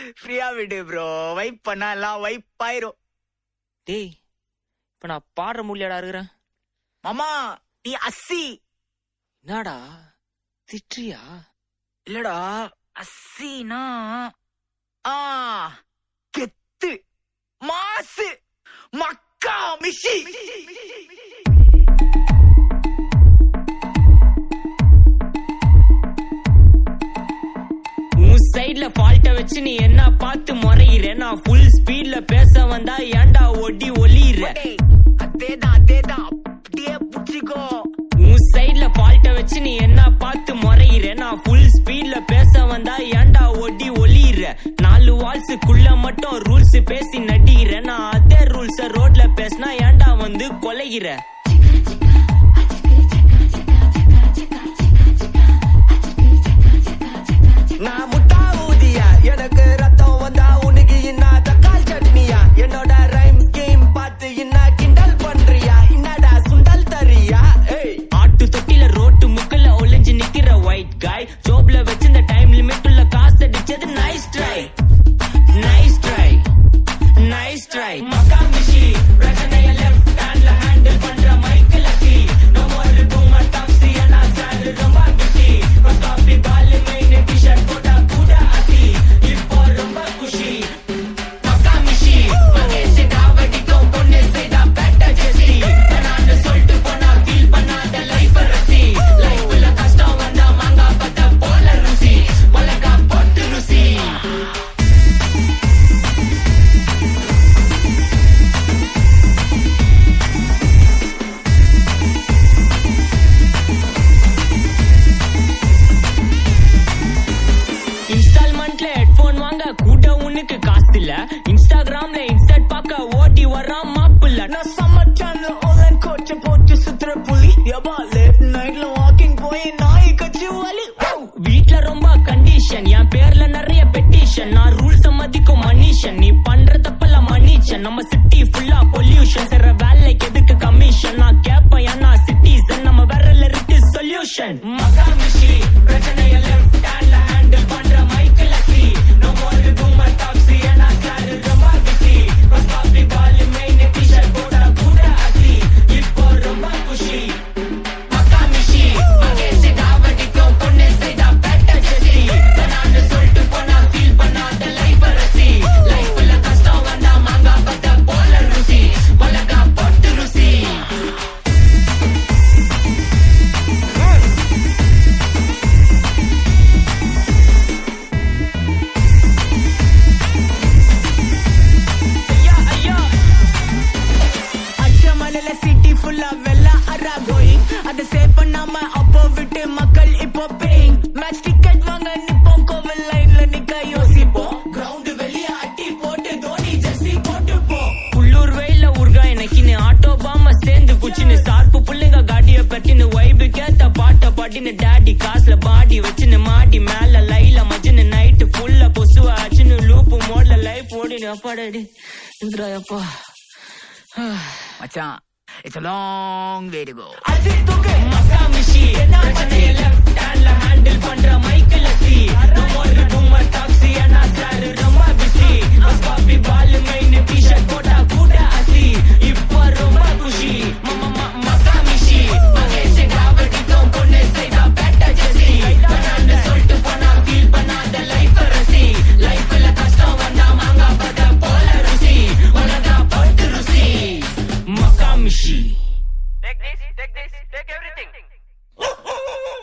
ஃப்ரீயா விடு bro vibe பண்ணா எல்லாம் வைப் ஆயிரும் டேய் இப்ப நான் பாடுற முடியாடா இருக்கிறேன் மாமா நீ அஸ்ஸி என்னடா திட்டுறியா இல்லடா அஸ்ஸினா ஆ கெத்து மாசு மக்கா மிஷி உன் சைடுல ஃபால்ட்ட வச்சு நீ என்ன பார்த்து முறையிற நான் ஃபுல் ஸ்பீட்ல பேச வந்தா ஏன்டா ஒடி ஒளியிற டேய், அதேதான் அதேதான் அப்படியே புடிச்சிக்கோ உன் சைடுல ஃபால்ட்ட வச்சு நீ என்ன பார்த்து முறையிற நான் ஃபுல் ஸ்பீட்ல பேச வந்தா ஏன்டா ஒடி ஒளியிற நாலு வால்ஸுக்குள்ள மட்டும் ரூல்ஸ் பேசி நடிகிற நான் அதே ரூல்ஸ ரோட்ல பேசினா ஏன்டா வந்து கொலைகிற நான் முட்டா ஊதியா எனக்கு ரத்தம் வந்தா உனக்கு இன்னா தக்காள் சட்னியா என்னோட ரைம் ஸ்கீம் பார்த்து இன்னா கிண்டல் பண்றியா என்னடா சுண்டல் தரியா ஏய் ஆட்டு தொட்டில ரோட்டு முக்கல்ல ஒளிஞ்சு நிக்கிற ஒயிட் காய் ஜோப்ல வச்சிருந்த டைம் லிமிட் உள்ள காசு அடிச்சது nice try nice try nice try மக்கா மிஷி பிரச்சனைய லெஃப்ட் ஹேண்ட்ல ஹேண்டில் பண்ற Michael see no more boomer taxi அண்ணா சார் ரொம்ப பிஸி ஃபர்ஸ்ட் காப்பி பால் மெயின் டி-ஷர்ட் போட்டா கூட அசி இப்போ ரொம்ப குஷி மக்கா மிஷி மகேஷ் டாவடிக்கும் பொண்ணு செய்தா பெட்ட ஜெசி நான் சொல்லிட்டு போனா ஃபீல் பண்ணாத லைஃப் ரசி லைஃப்ல கஷ்டம் வந்தா மாங்கா பத்த போல ருசி உலகா போட்டு ருசி இன்ஸ்டால்மெண்ட்ல ஹெட்போன் வாங்க கூட உனக்கு காசு இல்ல இன்ஸ்டாகிராம்ல இன்ஸ்டர்ட் பார்க்க ஓடி வரான் மாப்பிள்ள நான் சம்மர் சேனல் ஆன்லைன் கோச்ச போட்டு சுத்துற புலி எபா லேட் நைட்ல வாக்கிங் போய் நாய் கச்சி வலி வீட்ல ரொம்ப கண்டிஷன் என் பேர்ல நிறைய பெட்டிஷன் நான் ரூல்ஸ் மதிக்கும் மனுஷன் நீ பண்ற தப்பெல்லாம் மன்னிச்சன் நம்ம சிட்டி ஃபுல்லா பொல்யூஷன் செய்ற வேலைக்கு எதுக்கு கமிஷன் நான் கேப்பேன் ஏன்னா சிட்டிசன் நம்ம விரல்ல இருக்கு சொல்யூஷன் மகாமிஷி பிரச்சனைய லெஃப்ட் ஹேண்ட்ல ஹேண்டில் பண்ற Michael see no more boomer taxi ஏன்னா சார் ரொம்ப பிஸி ஃபர்ஸ்ட் காப்பி பால் மெயின் டி-ஷர்ட் போட்டா கூட அசி இப்போ ரொம்ப குஷி மகாமிஷி மகேஷ் டாவடிக்கும் பொண்ணு செய்தா பெட்ட ஜெசி நான் சொல்லிட்டு போனா ஃபீல் பண்ணாத லைஃப் ரசி லைஃப்ல கஷ்டம் வந்தா மாங்கா பத்த போல ருசி உலகா போட்டு ருசி ஐயா ஐயா அச்சமலையில சிட்டி ஃபுல்லா வெள்ள அரா கோயிங் அதை சேவ் பண்ணாம அப்போ விட்டு மக்கள் இப்போ பேயிங் மேட்ச் டிக்கெட் வாங்க நிப்போம் கோவில் லைன்ல நிக்க யோசிப்போம் கிரவுண்ட் வெளிய அட்டி போட்டு தோனி ஜெர்சி போட்டு போ உள்ளூர் வெயில உருகா எனக்குன்னு ஆட்டோ பாம சேர்ந்து குச்சின்னு சார்பு புள்ளைங்க காடிய பட்டின்னு வைபு கேத்த பாட்ட பாட்டின்னு டாடி காசுல பாடி வச்சுன்னு மாடி மேல லைல மஜ்னு நைட்டு ஃபுல்ல கொசுவ ஆச்சுன்னு லூப்பு மோட்ல லைஃப் ஓடினு அப்பாடாடி இந்திரா அப்பா மச்சான் it's a long way to go மக்கா மிஷி பிரச்சனைய லெஃப்ட் ஹேண்ட்ல ஹேண்டில் பண்ற மைக்கேல் சி நம்ம ஒரு பூமர் டாக்ஸி அண்ணா சார் ரொம்ப பிஸி பஸ் காப்பி பால் மெயின் டி-ஷர்ட் போட்டா கூட அசி இப்போ ரொம்ப குஷி மம்ம மக்கா மிஷி மகேஷ் டாவடிக்கும் பொண்ணு செய்தா பெட்ட ஜெசி நான் சொல்லிட்டு போனா ஃபீல் பண்ணாத லைஃப் ரசி லைஃப்ல கஷ்டம் வந்தா மாங்கா பத போல ருசி உலகா போட்டு ருசி மக்கா மிஷி Take this, take this, take everything.